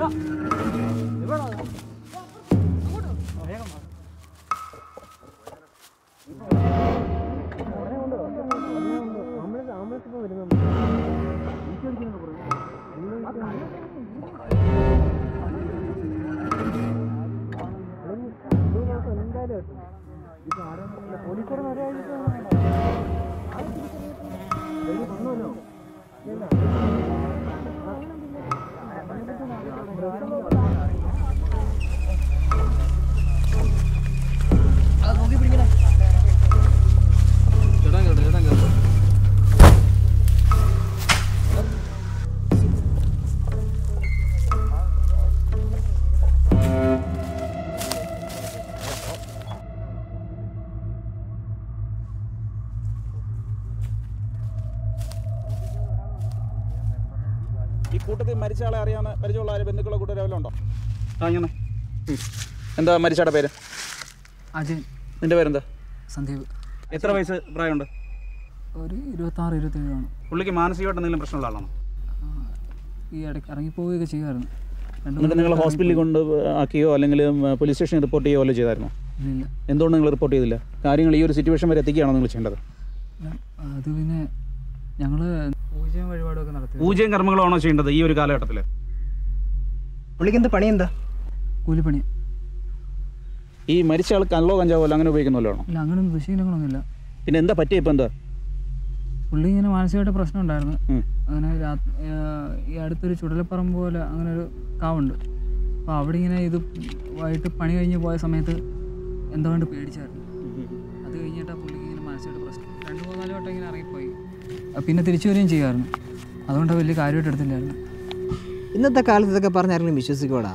ഈ കൂട്ടത്തിൽ മരിച്ച ആളെ അറിയാവുന്ന പരിചയമുള്ള ആര് ബന്ധുക്കളോ കൂട്ടുകാരോ വല്ലതും ഉണ്ടോ ആ ഇങ്ങനെ ഉം. എന്താ മരിച്ചയാടെ പേര് അജയൻ നിന്റെ പേരെന്താ സന്ദീപ് എത്ര വയസ്സ് പ്രായമുണ്ട് ഒരു ഇരുപത്താറ് ഇരുപത്തേഴ് ആണ് പുള്ളിക്ക് മാനസികമായിട്ട് എന്തെങ്കിലും പ്രശ്നമുള്ള ആളാണോ ഈ ഇടയ്ക്ക് ഇറങ്ങിപ്പോവുകയൊക്കെ ചെയ്യുമായിരുന്നു രണ്ട് എന്നിട്ട് നിങ്ങൾ ഹോസ്പിറ്റലിൽ കൊണ്ട് ആക്കിയോ അല്ലെങ്കിൽ പോലീസ് സ്റ്റേഷനിൽ റിപ്പോർട്ട് ചെയ്യുകയോ വല്ലതും ചെയ്തായിരുന്നോ ഇല്ല എന്തുകൊണ്ട് നിങ്ങൾ റിപ്പോർട്ട് ചെയ്തില്ല കാര്യങ്ങൾ ഈ ഒരു സിറ്റുവേഷൻ വരെ എത്തിക്കുകയാണോ നിങ്ങൾ ചെയ്യേണ്ടത് അത് പിന്നെ ഞങ്ങൾ പൂജയും വഴിപാടുമൊക്കെ നടത്തി പൂജയും കർമ്മങ്ങളാണോ ചെയ്യേണ്ടത് ഈ ഒരു കാലഘട്ടത്തിൽ പുള്ളിക്ക് എന്ത് പണി എന്താ കൂലിപ്പണി ഈ മരിച്ച ആൾ കള്ളോ കഞ്ചാവോ അല്ല അങ്ങനെ ഉപയോഗിക്കുന്നല്ലോ ആണോ ഇല്ല അങ്ങനെയൊന്നും ദുശീലങ്ങളൊന്നുമില്ല പിന്നെ എന്താ പറ്റിയ ഇപ്പം എന്താ പുള്ളി ഇങ്ങനെ മാനസികമായിട്ട് പ്രശ്നം ഉണ്ടായിരുന്നു ഉം. അങ്ങനെ രാ- ഏഹ് ഈ അടുത്തൊരു ചുടലപ്പറമ്പ് പോലെ അങ്ങനെ ഒരു കാവുണ്ട് അപ്പോൾ അവിടെ ഇങ്ങനെ ഇത് വൈകിട്ട് പണി കഴിഞ്ഞ് പോയ സമയത്ത് എന്തോ കൊണ്ട് പേടിച്ചായിരുന്നു അത് കഴിഞ്ഞിട്ടാണ് പുള്ളിക്ക് ഇങ്ങനെ മാനസികമായിട്ട് പ്രശ്നം രണ്ട് മൂന്നാല് വട്ടം ഇങ്ങനെ ഇറങ്ങിപ്പോയി അഹ് പിന്നെ തിരിച്ചു വരികയും ചെയ്യുമായിരുന്നു അതുകൊണ്ട് വലിയ കാര്യമായിട്ട് എടുത്തില്ലായിരുന്നു ഇന്നത്തെ കാലത്ത് ഇതൊക്കെ പറഞ്ഞ ആരെങ്കിലും വിശ്വസിക്കോടാ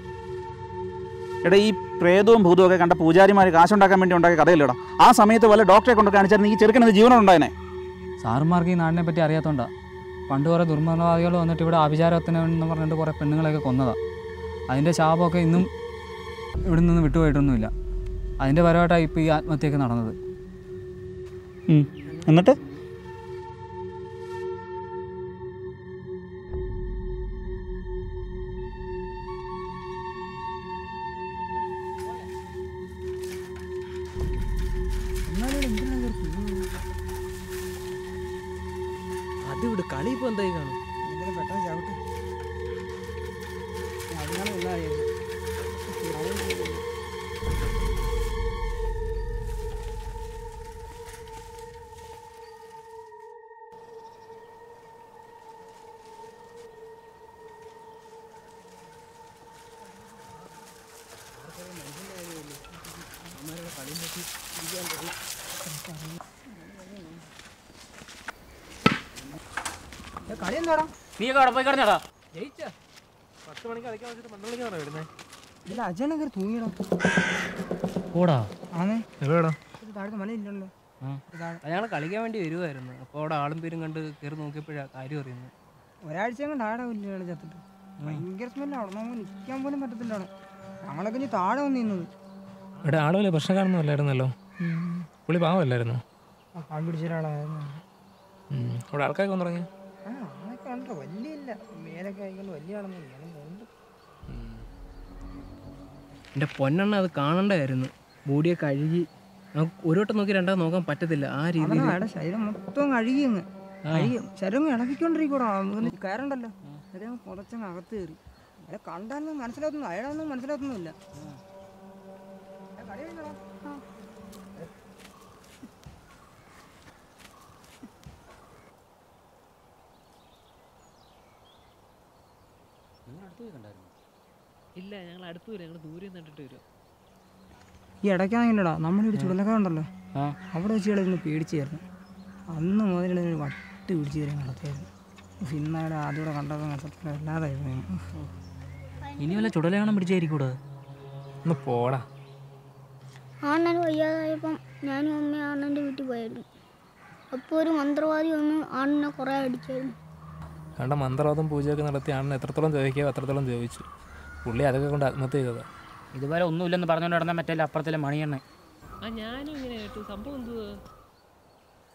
എടാ ഈ പ്രേതവും ഭൂതവും ഒക്കെ കണ്ട പൂജാരിമാർ കാശുണ്ടാക്കാൻ വേണ്ടി ഉണ്ടാക്കിയ കഥയില്ലടാ ആ സമയത്ത് വല്ല ഡോക്ടറെ കൊണ്ട് കാണിച്ചാൽ ഈ ചെറുക്കനത് ജീവനുണ്ടായനെ സാറുമാർക്ക് ഈ നാടിനെ പറ്റി അറിയാത്തോണ്ടാ പണ്ട് കുറേ ദുർമതവാദികൾ വന്നിട്ട് ഇവിടെ ആഭിചാരത്തിന് എന്ന് പറഞ്ഞിട്ട് കുറേ പെണ്ണുങ്ങളെയൊക്കെ കൊന്നതാ അതിൻ്റെ ശാപമൊക്കെ ഇന്നും ഇവിടെ നിന്ന് വിട്ടുപോയിട്ടൊന്നുമില്ല അതിൻ്റെ പരമായിട്ടാണ് ഇപ്പോൾ ഈ ആത്മഹത്യയൊക്കെ നടന്നത് എന്നിട്ട് അത് വിട് കളി ഇപ്പൊ എന്തായി കാണും പെട്ടെന്ന് ചവിട്ട് കളി എന്താടാ നീ ഒക്കെ അവിടെ പോയി കിടന്നടാ ഇല്ല അജയനെ കയറി തൂങ്ങിയടാ കൂടാ ആന്നേ എവിടെടാ ഇത് താഴത്തെ മലയില്ലല്ലോ അയാൾ കളിക്കാൻ വേണ്ടി വരുമായിരുന്നു അപ്പോൾ അവിടെ ആളും പേരും കണ്ട് കയറി നോക്കിയപ്പോഴാണ് കാര്യം അറിയുന്നത് ഒരാഴ്ച കൊണ്ട് ആടെ ഇല്ല ചത്തിട്ട് ഭയങ്കര സ്മെല്ലാണ് നമുക്ക് നിൽക്കാൻ പോലും പറ്റത്തില്ല അവിടെ ഞങ്ങളൊക്കെ ഇനി താഴെ വന്ന് നിന്നത് ഇവിടെ ആള് വലിയ പ്രശ്നക്കാരൊന്നുമല്ലായിരുന്നല്ലോ പുള്ളി പാവമല്ലായിരുന്നു പാൽ പിടിച്ച ഒരാളായിരുന്നു ഉം. അവിടെ ആൾക്കാരൊക്കെ വന്നു തുടങ്ങി ആ ആളൊക്കെ ഉണ്ടോ വലിയ ഇല്ല മേലൊക്കെ ആയിക്കൊണ്ട് വലിയ ആളൊന്നും ഇല്ല ഉണ്ട് എൻ്റെ പൊന്നെണ്ണ അത് കാണണ്ടായിരുന്നു ബോഡിയെ കഴുകി നമുക്ക് ഒരു വട്ടം നോക്കി രണ്ടാമത് നോക്കാൻ പറ്റത്തില്ല ആ രീതിയിൽ അതാണ് അയാളുടെ ശരീരം മൊത്തം കഴുകി അങ്ങ് കഴുകി ശരീരം ഇളക്കിക്കൊണ്ടിരിക്കൂടാ നമുക്ക് കയറുണ്ടല്ലോ ശരീരം പുതച്ചങ്ങ് അകത്ത് കയറി അയാളെ കണ്ടാലൊന്നും മനസ്സിലാക്കുന്നു അയാളൊന്നും മനസ്സിലാക്കുന്നില്ല ഇല്ല ഞങ്ങൾ അടുത്ത് വരും ഞങ്ങൾ ദൂരെ കണ്ടിട്ട് വരും ഈ ഇടയ്ക്കാണെങ്കിലടാ നമ്മുടെ ഒരു ചുടലക്കാരുണ്ടല്ലോ അവിടെ വെച്ച് ഇളന്ന് പേടിച്ചായിരുന്നു അന്ന് മുതൽ ഒരു വട്ട് പിടിച്ച് തരാൻ നടത്തിയായിരുന്നു സിനിമയുടെ ആദ്യം കണ്ടപ്പോൾ സത്യം വല്ലാതായി പോയി. ഇനി വല്ല ചുടലയാണം പിടിച്ചായിരിക്കൂടാ ഒന്ന് പോടാ അണ്ണന് വയ്യാതായപ്പം ഞാനും അമ്മയും അണ്ണൻ്റെ വീട്ടിൽ പോയായിരുന്നു അപ്പോൾ ഒരു മന്ത്രവാദി വന്ന് അണ്ണനെ കുറേ അടിച്ചായിരുന്നു കണ്ട മന്ത്രവാദം പൂജയൊക്കെ നടത്തി ആണെന്ന് എത്രത്തോളം ചോദിക്കാവോ അത്രത്തോളം ചോദിച്ചു പുള്ളി അതൊക്കെ കൊണ്ട് ആത്മഹത്യ ചെയ്തതാ ഇതുവരെ ഒന്നുമില്ലെന്ന് പറഞ്ഞുകൊണ്ട് നടന്ന മറ്റേ അപ്പുറത്തിലെ മണിയെണ്ണ ആ ഞാനും ഇങ്ങനെ കേട്ടു സംഭവം എന്തുവാ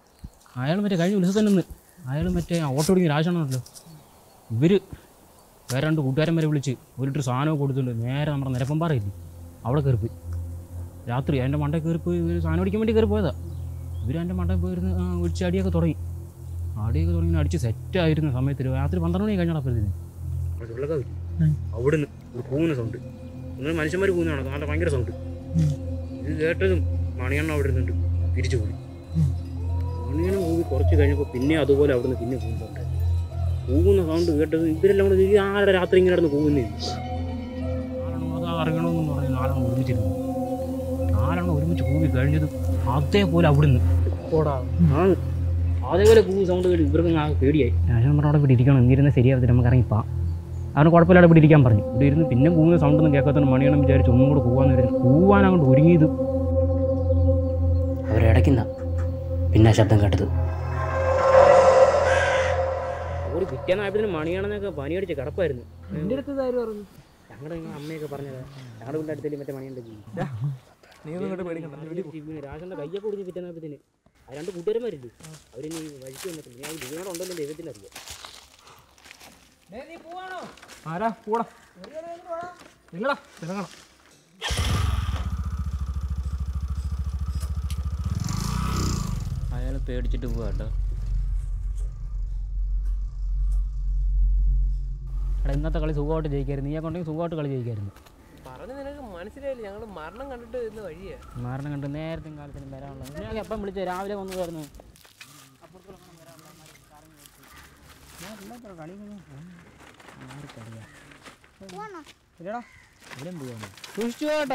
അയാൾ മറ്റേ കഴിഞ്ഞ ഉത്സവത്തിൽ നിന്ന് അയാൾ മറ്റേ ഓട്ടോ ഓടിക്കുന്ന രാജാണല്ലോ ഇവർ വേറെ രണ്ട് കൂട്ടുകാരന്മാരെ വിളിച്ച് ഒരു ലിറ്റർ സാധനമൊക്കെ കൊടുത്തിട്ടുണ്ട് നേരെ നമ്മുടെ നിരപ്പമ്പാറ ഇല്ലേ അവിടെ കയറിപ്പോയി രാത്രി അതിൻ്റെ മണ്ടയിൽ കയറിപ്പോയി ഇവർ സാധനം അടിക്കാൻ വേണ്ടി കയറി പോയതാ ഇവർ എൻ്റെ മണ്ടയിൽ പോയിരുന്ന് ആ, ഒഴിച്ച് അടിയൊക്കെ തുടങ്ങി അടിയൊക്കെ തുടങ്ങി അടിച്ച് സെറ്റായിരുന്ന സമയത്ത് രാത്രി പന്ത്രണ്ട് മണി കഴിഞ്ഞാടപ്പോഴത്തേന് അവിടുന്ന് ഒരു കൂവുന്ന സൗണ്ട് നിങ്ങൾ മനുഷ്യന്മാർ കൂവുന്നതാണ് നല്ല ഭയങ്കര സൗണ്ട് ഇത് കേട്ടതും മണിയണ്ണ അവിടെ ഇരുന്നുണ്ട് തിരിച്ചു പോയി മണിയണ്ണ കൂവി കുറച്ച് കഴിഞ്ഞപ്പോൾ പിന്നെ അതുപോലെ അവിടുന്ന് പിന്നെ കൂവുന്ന സൗണ്ട് കൂവുന്ന സൗണ്ട് കേട്ടത് ഇവരെല്ലാം കൂടെ ഈ ആരുടെ രാത്രി ഇങ്ങനെ നടന്ന് കൂവുന്നേ നാലെണ്ണം അത് അറിയണമെന്ന് പറഞ്ഞ് നാലെണ്ണം ഒരുമിച്ചിരുന്നു നാലെണ്ണം ഒരുമിച്ച് കൂവി കഴിഞ്ഞത് അതേപോലെ അവിടുന്ന് ആ അതേപോലെ കൂവി സൗണ്ട് കേട്ട് ഇവർക്ക് ആ പേടിയായി ഞാൻ പറഞ്ഞു അവിടെ ഇവിടെ ഇരിക്കണം എന്നിരുന്നാൽ ശരിയാവത്തില്ല നമുക്ക് ഇറങ്ങിപ്പാ അവന് കുഴപ്പമില്ലാതെ ഇവിടെ ഇരിക്കാൻ പറഞ്ഞു ഇവിടെ ഇരുന്ന് പിന്നെ കൂവുന്ന സൗണ്ട് ഒന്നും കേൾക്കാത്തതുകൊണ്ട് മണിയണം വിചാരിച്ച് ഒന്നും കൂടെ കൂവാന്ന് വരുന്നു കൂവാൻ അങ്ങോട്ട് ഒരുങ്ങിയത് അവരിടയ്ക്കുന്ന പിന്നെ ശബ്ദം കേട്ടത് ഒരു പിറ്റേന്നായപ്പോഴത്തേനും മണിയാണെന്നൊക്കെ പനിയടിച്ച് കിടപ്പായിരുന്നു എൻ്റെ അടുത്ത് ഇതാര് പറഞ്ഞു ഞങ്ങളുടെ നിങ്ങൾ അമ്മയൊക്കെ പറഞ്ഞത് ഞങ്ങളുടെ വീടിൻ്റെ അടുത്തേക്ക് മറ്റേ മണിയുണ്ട് നീ ഒന്നും ഇങ്ങോട്ട് പേടിക്കണ്ട രാജന്റെ കയ്യൊക്കെ കുടിച്ച് പിറ്റേന്നപ്പത്തിന് ആ രണ്ട് കൂട്ടുകാരന്മാരില്ലേ അവരിനി വഴിക്ക് വന്നിട്ടില്ല ഞാൻ ജീവനോട് ഉണ്ടല്ലോ ദൈവത്തിന് അറിയാം ആരാ കൂടാ നിങ്ങളാ ഇറങ്ങണം അയാൾ പേടിച്ചിട്ട് പോവാ കേട്ടോ എടാ ഇന്നത്തെ കളി സുഖമായിട്ട് ജയിക്കായിരുന്നു നീയെ കൊണ്ടെങ്കിൽ സുഖമായിട്ട് കളി ജയിക്കായിരുന്നു പറഞ്ഞു നിനക്ക് മനസ്സിലായില്ല ഞങ്ങൾ മരണം കണ്ടിട്ട് ഇന്ന് വഴിയാ മാരണം കണ്ട് നേരത്തെ കാലത്തിന് വരാനുള്ള ഞാൻ എപ്പം വിളിച്ചത് രാവിലെ വന്നു കയറുന്നു ഇല്ലടാ ഇവിടെ പോവാണ് സൂക്ഷിച്ചു കേട്ടോ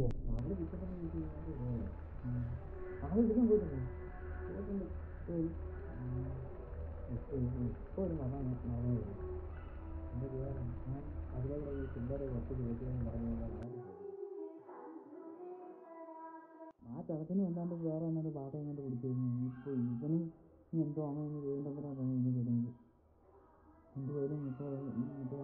ആ ചടക്കിന് വല്ലാണ്ട് വേറെ എന്നാലും ബാധ എങ്ങോട്ട് പിടിച്ചു ഇപ്പോൾ ഇവന് ഇനി എന്തോ അങ്ങനെ വീണ്ടും ഇനി വരുന്നത് എന്തുപോലും ഇപ്പോൾ മറ്റേ